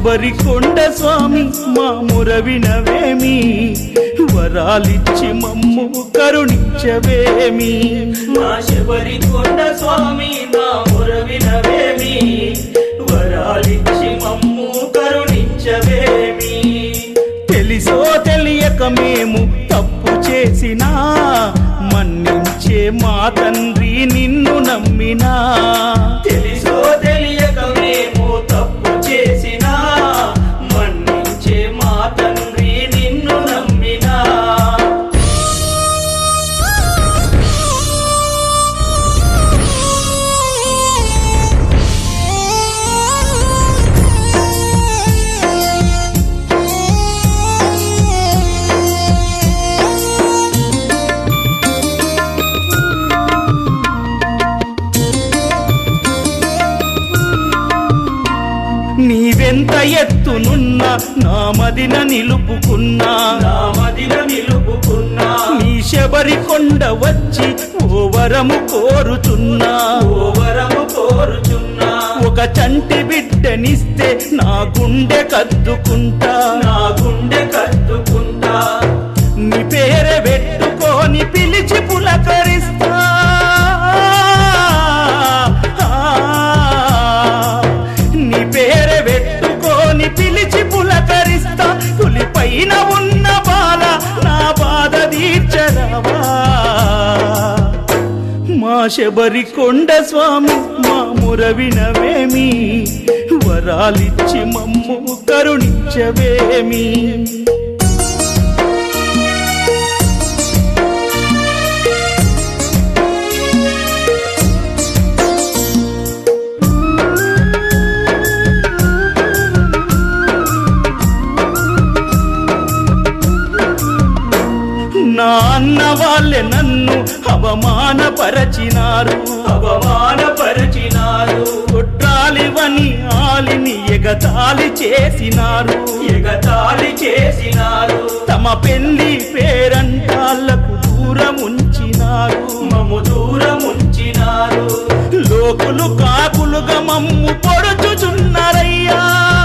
శబరి కొండ స్వామి మా మురవినవేమి వరాలిచ్చి మమ్ము కరుణించవేమి మా శబరి కొండ స్వామి మా మురవినవేమి వరాలిచ్చి మమ్ము కరుణించవేమి తెలిసో తెలియక మేము తప్పు చేసినా మన్నించే మా తండ్రి నిన్ను నమ్మినా తెలిసో తెలియక మేము తప్పు చేసినా మన్నించే మా తండ్రి నిన్ను నమ్మినా నీవెంత ఎత్తునున్నా నా మదిన నిలుపుకున్నా నా మదిన నిలుపుకున్నా నీ శబరి కొండ వచ్చి ఓ వరము కోరుచున్నా ఓ వరము కోరుచున్నా ఒక చంటి బిడ్డనిస్తే నా గుండె కద్దుకుంటా నా గుండె కట్టుకుంటా నీ పేరు పెట్టుకొని పిలిచి పులకరిస్తా నీ పేరు పెట్టుకొని పిలిచి పులకరిస్తా పులి పైన ఉన్న బాల నా బాధ తీర్చరావా మా శబరి కొండ స్వామి మా మురవినవేమి వరాలిచ్చి మమ్ము కరుణించవేమి నా అన్న వాళ్ళే నన్ను అవమానపరచినారు అవమానపరచినారు కొట్టాలివని ఆలిని ఎగతాళి చేసినారు ఎగతాళి చేసినారు తమ పెళ్లి పేరంటాళ్లకు దూరం ఉంచినారు మమ్ము దూరముంచినారు లోకులు కాకులుగా మమ్ము పొడుచుచున్నారయ్యా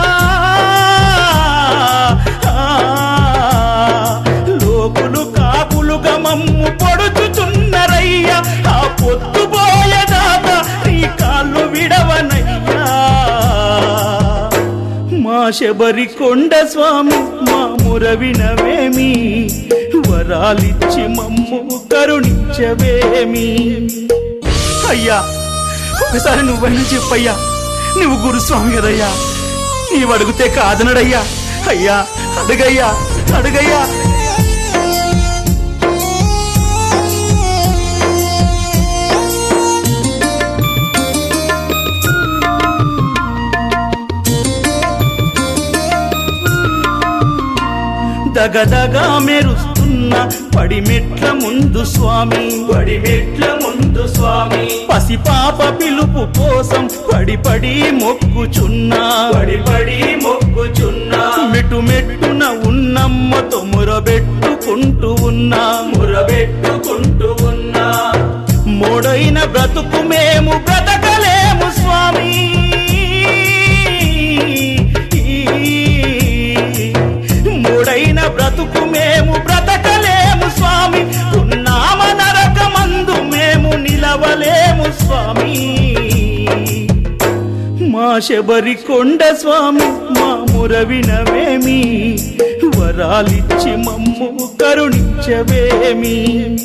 లోకులు కాకులుగా మమ్ము పొడుచుచున్నారయ్యా ఆ పొద్దు పోయేదాకా నీ కాళ్ళు విడవనయ్యా మా శబరి కొండ స్వామి మా మురవినవేమి వరాలిచ్చి మమ్ము కరుణించవేమి అయ్యా ఒకసారి నువ్వైనా చెప్పయ్యా నువ్వు గురుస్వామి కదయ్యా నీవు అడిగితే కాదనడయ్యా అయ్యా అడుగయ్యా అడుగయ్యా దగదగా మెరుస్తున్న పడిమెట్ల ముందు స్వామి పడి మెట్ల ముందు స్వామి పసిపాప పిలుపు కోసం పడి పడి మొక్కుచున్నా పడి పడి మొక్కుచున్నా మెట్టు మెట్టున ఉన్నమ్మతో మురబెట్టుకుంటూ ఉన్నా మురబెట్టుకుంటూ ఉన్నా మోడైన బ్రతుకు మేము బ్రతకలేము స్వామి మూడైన బ్రతుకు మేము బ్రతకలేము స్వామి ఉన్నామ నరకమందు మేము నిలవలేము స్వామి మా శబరి కొండ స్వామి మా మురవినవేమి వరాలిచ్చి మమ్ము కరుణించవేమి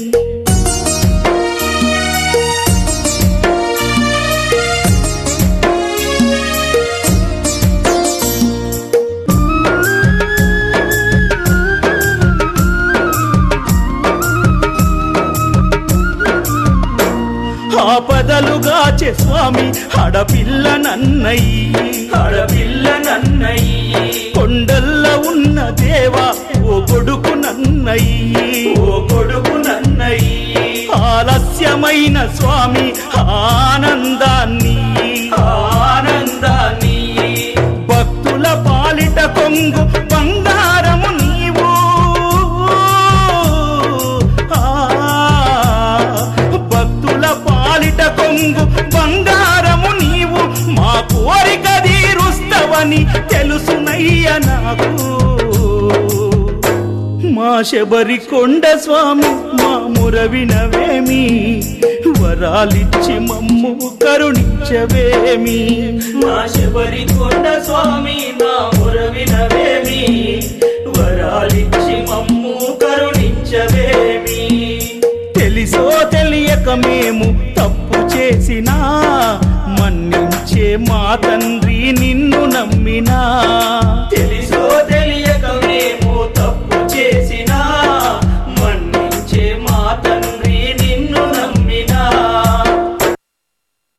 ఆపదలుగాచే స్వామి ఆడపిల్ల నన్నయ్యి ఆడపిల్ల నన్నయ్యి కొండల్ల ఉన్న దేవా ఓ కొడుకు నన్నయ్యి ఓ కొడుకు నన్నయ్యి ఆలస్యమైన స్వామి ఆనందాన్ని ఆనందాన్ని భక్తుల పాలిట కొంగు బంగారము నీవు ఆ, భక్తుల పాలిట కొంగు బంగారము నీవు మా కోరిక తీరుస్తవని తెలుసున శబరి కొండ స్వామి మా మురవినవేమి వరాలిచ్చి మమ్ము కరుణించవేమి మా శబరి కొండ స్వామి నా మురవినవేమి వరాలిచ్చి మమ్ము కరుణించవేమి తెలిసో తెలియక మేము తప్పు చేసినా మన్నించే మా తండ్రి నిన్ను నమ్మినా